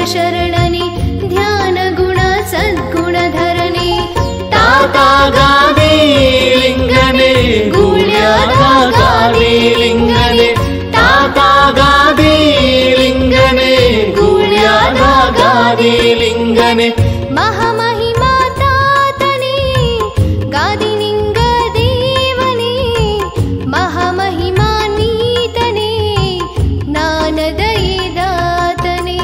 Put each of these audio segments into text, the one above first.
ಶರಣನೆ ಧ್ಯಾನ ಗುಣ ಸದ್ಗುಣಧರನೆ ತಾತ ಗಾದಿ ಲಿಂಗನೆ ಗೂಳ್ಯಾದ ಗಾದಿ ಲಿಂಗನೆ ತಾತ ಗಾದಿ ಲಿಂಗನೆ ಗೂಳ್ಯಾದ ಗಾದಿ ಲಿಂಗನೆ ಮಹಾಮಹಿಮಾ ತಾತನೇ ಗಾದಿನಿಂಗ ದೇವನೇ ಮಹಾಮಹಿಮಾನ್ವಿತನೇ ಜ್ಞಾನದಯದಾತನೇ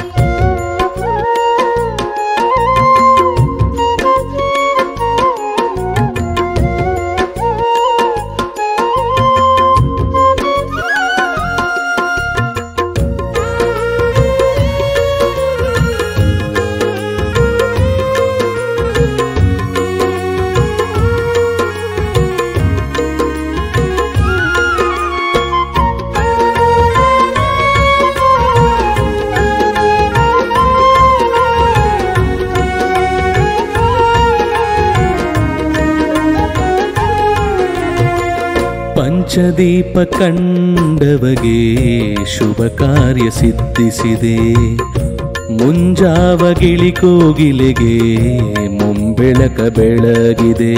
ಪಂಚದೀಪ ಕಂಡವಗೆ ಶುಭ ಕಾರ್ಯ ಸಿದ್ಧಿಸಿದೆ ಮುಂಜಾವ ಗಿಳಿಕೋಗಿಲೆಗೆ ಮುಂಬೆಳಕ ಬೆಳಗಿದೆ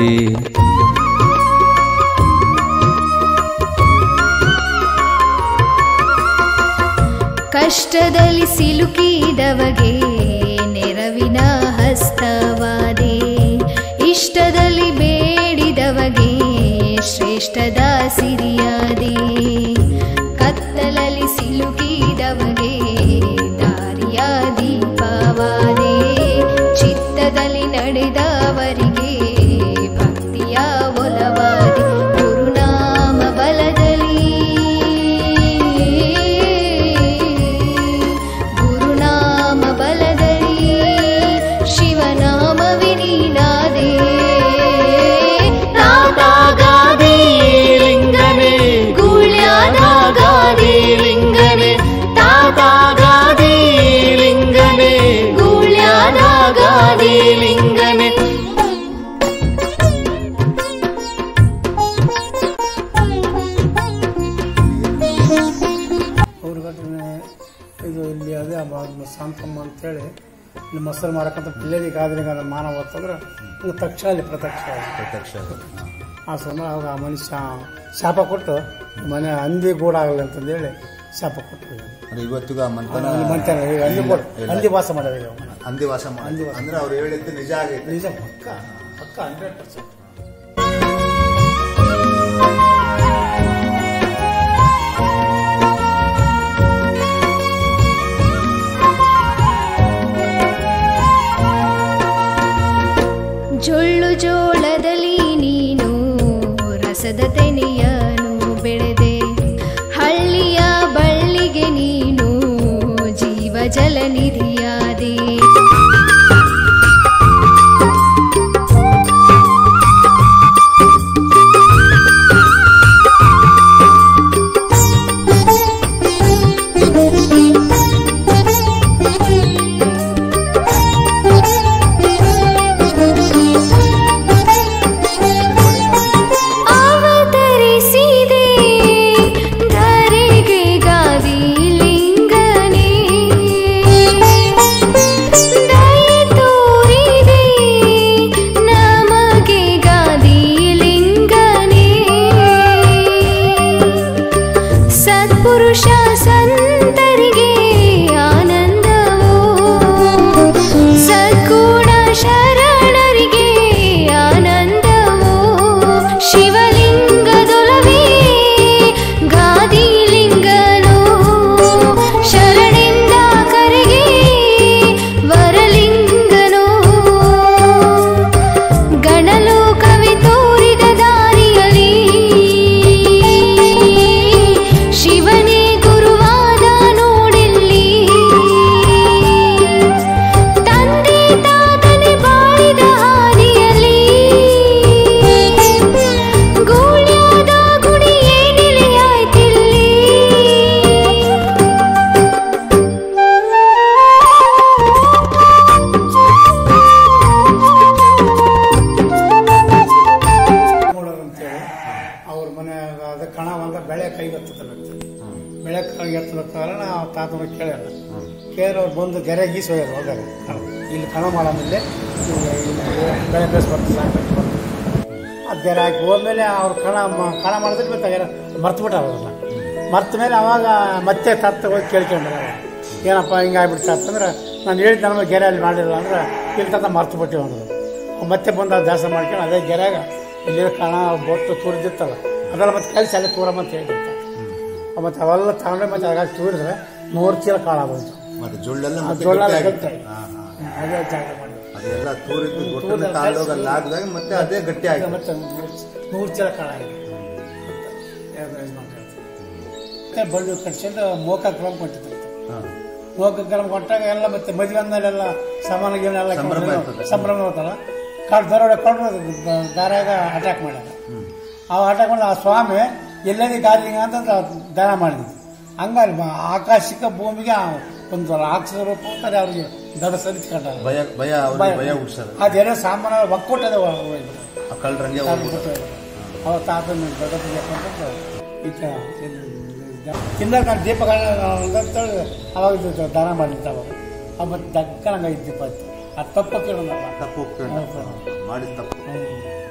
ಕಷ್ಟದಲ್ಲಿ ಸಿಲುಕಿದವಗೆ ನೆರವಿನ ಹಸ್ತವಾದೆ ಇಷ್ಟದಲ್ಲಿ ಬೇಡಿದವಗೆ ಶ್ರೇಷ್ಠದ ಸಿರಿಯಾದೆ ಕತ್ತಲಲ್ಲಿ ಸಿಲುಕಿದವಗೆ ದಾರಿಯ ದೀಪವಾದೆ ಚಿತ್ತದಲ್ಲಿ ನಡೆದವರಿಗೆ ಭಕ್ತಿಯ ಒಲವಾದೆ ಗುರುನಾಮ ಬಲದಲ್ಲಿ ಗುರುನಾಮ ಬಲದಲ್ಲಿ ಶಿವನಾಮ ವಿನೀನಾದೆ ತಾತ ಗಾದಿ ಲಿಂಗನೆ ಗೂಳ್ಯಾದ ಗಾದಿ ಲಿಂಗನೆ ತಾತ ಗಾದಿ ಲಿಂಗನೆ ಗೂಳ್ಯಾದ ಗಾದಿ ಲಿಂಗನೆ ಅವ್ರ ಘಟನೆ ಇದು ಇಲ್ಲಿ ಅದೇ ಬ- ಶಾಂತಮ್ಮ ಅಂತೇಳಿ ಇಲ್ಲಿ ಮೊಸರು ಮಾರಕ್ಕಂತ ಪಿಲ್ಲೇರಿ ಗಾದ್ರಿಗೆ ಅದ್ರ ಮಾನ ಹೊತ್ತಂದ್ರೆ ಹಿಂಗೆ ತಕ್ಷಣ ಅಲ್ಲಿ ಪ್ರತ್ಯಕ್ಷ ಆಯ್ತು. ಪ್ರತ್ಯಕ್ಷ ಆ ಸಮಯ ಅವಾಗ ಆ ಮನುಷ್ಯ ಶಾಪ ಕೊಟ್ಟು ಮನೆ ಹಂದಿ ಗೂಡಾಗಲಿ ಅಂತಂದೇಳಿ ಶಾಪ ಕೊಟ್ಟು ಅಂದ್ರೆ ಇವತ್ತಿಗೂ ಆ ಮಂತನ ಮಂತ್ಯಾನ ಈಗ ಹಂದಿ ಇಲ್ಲ, ಕೊಟ್ಟು ಇಲ್ಲ. ಹಂದಿ ವಾಸ ಮಾಡೋದು ಈಗ ಅವನು. ಹಂದಿ ವಾಸ ಮಾಡಿ ಹಂದಿ ವಾಸ. ಅಂದ್ರೆ ಅವ್ರು ಹೇಳಿದ್ದು ನಿಜ ಆಗೈತೆ ನಿಜ ಪಕ್ಕ ಪಕ್ಕ ಹಂಡ್ರೆಡ್ ಪರ್ಸೆಂಟ್ ಜೊಳ್ಳು ಜೋಳದಲ್ಲಿ ನೀನು ರಸದ ತೆನೆಯನು ಬೆಳೆದೆ ಹಳ್ಳಿಯ ಬಳ್ಳಿಗೆ ನೀನು ಜೀವ ಜಲನಿಧಿಯಾದೆ ಅವತರಿಸಿದೆ ಧರೆಗೆ ಗಾದಿ ಲಿಂಗನೇ ದಯೆ ತೋರಿದೆ ನಮಗೆ ಗಾದಿ ಲಿಂಗನೇ ಸತ್ಪುರುಷ ಸಂತರಿಗೆ ಆನಂದವೋ ಸದ್ಗುಣ ಶರಣರಿಗೆ ಆನಂದವೋ ಶಿವಲಿಂಗದೊಲವೇ ಗಾದಿಲಿಂಗನು ಶರಣಿಂದ ಕರೆಗೆ ವರಲಿಂಗನು ಗಣಲು ಕವಿ ತೋರಿದ ದಾರಿಯಲಿ ಶಿವನೇ ಗುರುವಾದ ನೋಡಿಲ್ಲಿ ತಂದೆ ತಾತನೆ ಬಾಳಿದ ಹಾದಿಯಲ್ಲಿ ಗೂಳ್ಯಾದ ಗುಡಿ ಏನಿಲೆಯಾಯ್ತಿಲ್ಲಿ ಅಂತೇಳಿ ಅವ್ರ ಮನ್ಯಾಗ ಅದ ಕಣ ಒಂದ ಬೆಳೆ ಕೈಗೆತ್ತದ ಬೆಳೆ ಕೈಗೆತ್ತದ ಕಾರಣ ಆ ತಾತನ ಕೇಳ್ಯಾರ ಕೇರ್ ಅವ್ರು ಬಂದು ಗೆರೆ ಗೀಸಿ ಹೋಗ್ಯಾರ ಹೋದಾಗ ಕಣ. ಇಲ್ಲಿ ಕಣ ಮಾಡಾಮೇಲೆ ಬೆಳೆ ಬೇಸ್ ಬರ್ತದೆ ಸಾಕು ಬರ್ತದೆ ಅದು ಗೆರೆ ಹಾಕಿ ಹೋದ್ಮೇಲೆ ಅವ್ರು ಕಣ ಮ- ಕಣ ಮಾಡಿದ್ರೆ ಬೇಕಾಗ್ಯಾರ ಮರ್ತು ಬಿಟ್ಟಾರ ಅವ್ರನ್ನ ಮರ್ತ ಮೇಲೆ ಅವಾಗ ಮತ್ತೆ ತತ್ತ ಹೋಗಿ ಕೇಳ್ಕೊಂಡ್ರ ಏನಪ್ಪ ಹಿಂಗಾಗ್ಬಿಡ್ತು ಅಂತಂದ್ರೆ ನಾನು ಹೇಳಿದ ನಮಗೆ ಗೆರೆ ಅಲ್ಲಿ ಮಾಡಿಲ್ಲ ಅಂದ್ರೆ ಇಲ್ಲಿ ತತ್ತ ಮರ್ತು ಬಿಟ್ಟಿವಿ ಅನ್ನೋದು ಅವ್ನು ಮತ್ತೆ ಬಂದು ಅದು ದಾಸ ಮಾಡ್ಕೊಂಡು ಅದೇ ಗೆರೆಯಾಗ ಇಲ್ಲಿ ಕಣ ಬೊಟ್ಟು ತುರಿದಿತ್ತಲ್ಲ ಅದೆಲ್ಲ ಮತ್ತೆ ಕಲಿಸಿ ಅಲ್ಲೇ ತೂರಮ್ಮ ಅಂತ ಹೇಳಿರ್ತಾರೆ ಮತ್ತು ಅವೆಲ್ಲ ತಗೊಂಡ್ರೆ ಮತ್ತೆ ಅದಾಗ ತೂರಿದ್ರೆ ನೂರು ಚೀಲ ಕಾಳು ಆಗೋಯ್ತು ಮತ್ತೆ ಜೊಳ್ಳೆಲ್ಲ ಆ ಮತ್ತೆ ಜೋಳ ಗಟ್ಟಿ ಗಟ್ಟಿ ಆಗುತ್ತೆ. ಹಾ, ಹಾ. ಅದೇ ಜಾಗ ಮಾಡಿದ್ರು ಅದೆಲ್ಲ ತೂರಿದ್ದು ಗೊಟ್ಟನ್ನು ತೂರಿದ್ದು ತಾಳೋಗ ಕಲ್ಸಿ- ಹಾಕಿದಾಗ ಮತ್ತೆ ಅದೇ ಗಟ್ಟಿ ಆಯ್ತು ಮತ್ತೆ ನೂರು ಚೀಲ ಕಾಳಾಗಿದೆ ಮತ್ತೆ ಬಳ್ಳಿ ಕಟ್ಸಿಂದ ಮೋಕ ಕ್ರಮ ಕೊಟ್ಟಿತ್ತು ಹಾ. ಮೋಕ ಕ್ರಮ ಕೊಟ್ಟಾಗ ಎಲ್ಲ ಮತ್ತೆ ಮದುವೆ ಅಂದಲ್ಲೆಲ್ಲ ಸಾಮಾನ ಗೀನ ಎಲ್ಲ ಸಂಭ್ರಮ ಕೊಂಡು- ಇರ್ತದೆ. ಸಂಭ್ರಮ ಇರ್ತಲ್ಲ ಕಾಳು ದರೋಡೆ ಕೊಂಡು ದಾರ್ಯಾಗ ಅಟ್ಯಾಕ್ ಮಾಡ್ಯಾರ ಅವ ಅಟ್ಯಾಕ್ ಮಾಡಿ ಆ ಸ್ವಾಮಿ ಎಲ್ಲೆಲ್ಲಿ ಗಾರ್ಲಿಂಗ ಅಂತ ದಾನ ಮಾಡಿದ್ವಿ ಹಂಗಾಗಿ ಮ- ಆಕಾಶಿಕ ಭೂಮಿಗೆ ಆ ಒಂದು ರಾಕ್ಷಸ ರೂಪ ಅಂತಾರೆ ಅವ್ರಿಗೆ ದಡ ಸರಿಸಿ ಕಟ್ಟಾರ ಭಯ ಭಯ ಅವ್ರಿಗೆ ಭಯ ಹುಡ್ಸೋದು ಅದೇನೋ ಸಾಮಾನ ಒಕ್ಕೂಟದ ಹೋಗ್ಬಿಟ್ಟು ಆ ಕಳ್ಳರಂಗೆ ಹೋಗ್ಬಿಟ್ಟು ಅವ ತಾತನ ದೊಡ್ಡಪ್ಪ ಈತ ತಿನ್ನಕ ನಾನು ದೀಪಗಳನ್ನ ಅಂತೇಳಿ ಅವಾಗ ಇದು ದಾನ ಮಾಡಿದ್ದ ಅವಾಗ ಅವ ಮತ್ತೆ ದಕ್ಕನಂಗ ಇದ್ದ ದೀಪ ಇತ್ತು ಅದು ತಪ್ಪ ಕೇಳೋಣ ತಪ್ಪು ಒಪ್ಕೊಂಡು ಮಾಡಿದ ತಪ್ಪು ಹ್ಮ್.